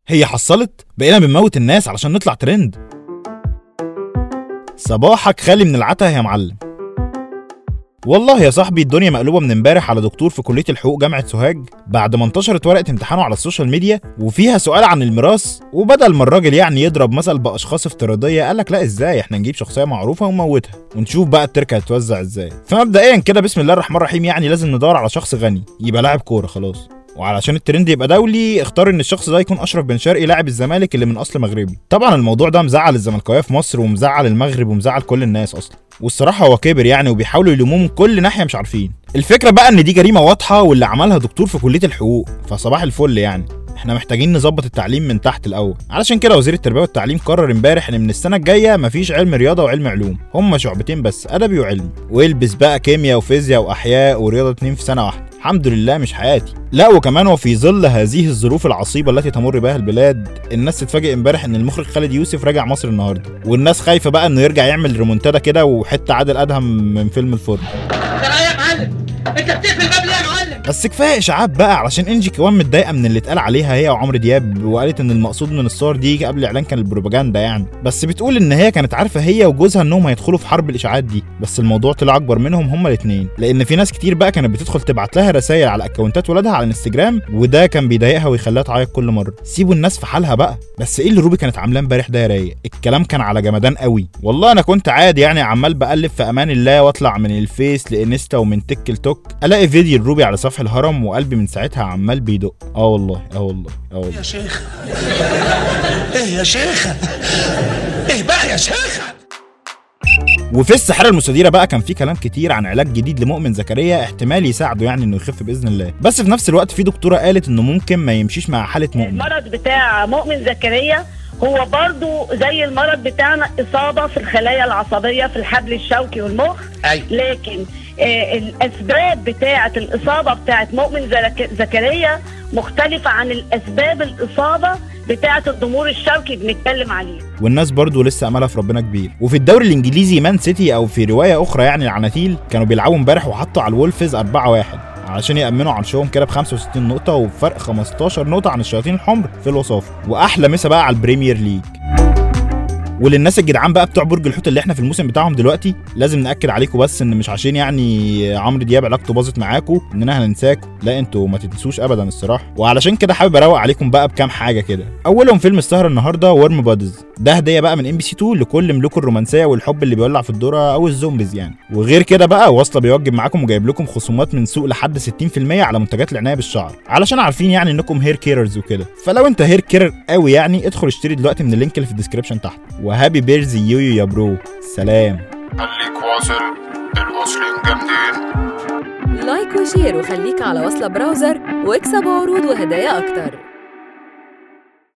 هي حصلت بقينا بنموت الناس علشان نطلع ترند صباحك خالي من العتا يا معلم والله يا صاحبي الدنيا مقلوبه من امبارح على دكتور في كليه الحقوق جامعه سوهاج بعد ما انتشرت ورقه امتحانه على السوشيال ميديا وفيها سؤال عن الميراث وبدل ما الراجل يعني يضرب مثل باشخاص افتراضيه قال لك لا ازاي احنا نجيب شخصيه معروفه ونموتها ونشوف بقى التركه هتتوزع ازاي فمبدئيا كده بسم الله الرحمن الرحيم يعني لازم ندور على شخص غني يبقى لاعب كوره خلاص وعلشان الترند يبقى دولي اختار ان الشخص ده يكون اشرف بن شرقي لاعب الزمالك اللي من اصل مغربي طبعا الموضوع ده مزعل الزملكاويه في مصر ومزعل المغرب ومزعل كل الناس اصلا والصراحه هو كبر يعني وبيحاولوا يلوموه من كل ناحيه مش عارفين الفكره بقى ان دي جريمه واضحه واللي عملها دكتور في كليه الحقوق فصباح الفل يعني احنا محتاجين نظبط التعليم من تحت الاول علشان كده وزير التربيه والتعليم قرر امبارح ان من السنه الجايه مفيش علم رياضه وعلم علوم هما شعبتين بس ادبي وعلمي والبس بقى كيمياء وفيزياء واحياء ورياضه اتنين في سنه واحده الحمد لله مش حياتي لا وكمان وفي ظل هذه الظروف العصيبه التي تمر بها البلاد الناس تتفاجئ امبارح ان المخرج خالد يوسف راجع مصر النهارده والناس خايفه بقى انه يرجع يعمل ريمونتادا كده وحته عادل ادهم من فيلم الفرن يا معلم انت بتقفل الباب ليه يا معلم بس كفايه اشاعات بقى علشان انجي كمان متضايقه من اللي اتقال عليها هي وعمرو دياب وقالت ان المقصود من الصور دي قبل الاعلان كان البروباجندا يعني بس بتقول ان هي كانت عارفه هي وجوزها انهم هيدخلوا في حرب الاشاعات دي بس الموضوع طلع اكبر منهم هما الاثنين لان في ناس كتير بقى كانت بتدخل تبعت لها رسائل على اكونتات ولادها على الانستجرام وده كان بيضايقها ويخليها تعيط كل مره سيبوا الناس في حالها بقى بس ايه اللي روبي كانت عاملاه امبارح ده يا رايق الكلام كان على جمدان قوي والله انا كنت عادي يعني عمال بقلب في امان الله واطلع من الفيس لانستا ومن تيك لتوك الاقي فيديو الروبي على سفح الهرم وقلبي من ساعتها عمال بيدق اه والله اه والله اه والله يا شيخ ايه يا شيخ ايه بقى يا شيخ وفي السحاره المستديره بقى كان في كلام كتير عن علاج جديد لمؤمن زكريا احتمال يساعده يعني انه يخف باذن الله بس في نفس الوقت في دكتوره قالت انه ممكن ما يمشيش مع حاله مؤمن المرض بتاع مؤمن زكريا هو برضو زي المرض بتاعنا إصابة في الخلايا العصبية في الحبل الشوكي والمخ أي. لكن آه الأسباب بتاعة الإصابة بتاعة مؤمن زك- زكريا مختلفة عن الأسباب الإصابة بتاعة الضمور الشوكي بنتكلم عليه والناس برضو لسه املها في ربنا كبير وفي الدوري الانجليزي مان سيتي او في روايه اخرى يعني العناتيل كانوا بيلعبوا امبارح وحطوا على الولفز 4 1 علشان يأمنوا عرشهم كده ب 65 نقطة وبفرق 15 نقطة عن الشياطين الحمر في الوصافة وأحلى مسا بقى على البريمير ليج وللناس الجدعان بقى بتوع برج الحوت اللي احنا في الموسم بتاعهم دلوقتي لازم ناكد عليكم بس ان مش عشان يعني عمرو دياب علاقته باظت معاكم اننا هننساكم لا انتوا ما تنسوش ابدا الصراحه وعلشان كده حابب اروق عليكم بقى بكام حاجه كده اولهم فيلم السهره النهارده ورم بادز ده هديه بقى من ام بي سي 2 لكل ملوك الرومانسيه والحب اللي بيولع في الذره او الزومبيز يعني وغير كده بقى واصله بيوجب معاكم وجايب لكم خصومات من سوق لحد 60% على منتجات العنايه بالشعر علشان عارفين يعني انكم هير كيررز وكده فلو انت هير كيرر قوي يعني ادخل اشتري دلوقتي من اللينك اللي في الديسكربشن تحت وهابي بيرزي يويو يا برو سلام خليك واصل الواصلين جامدين لايك وشير وخليك على وصلة براوزر واكسب عروض وهدايا أكتر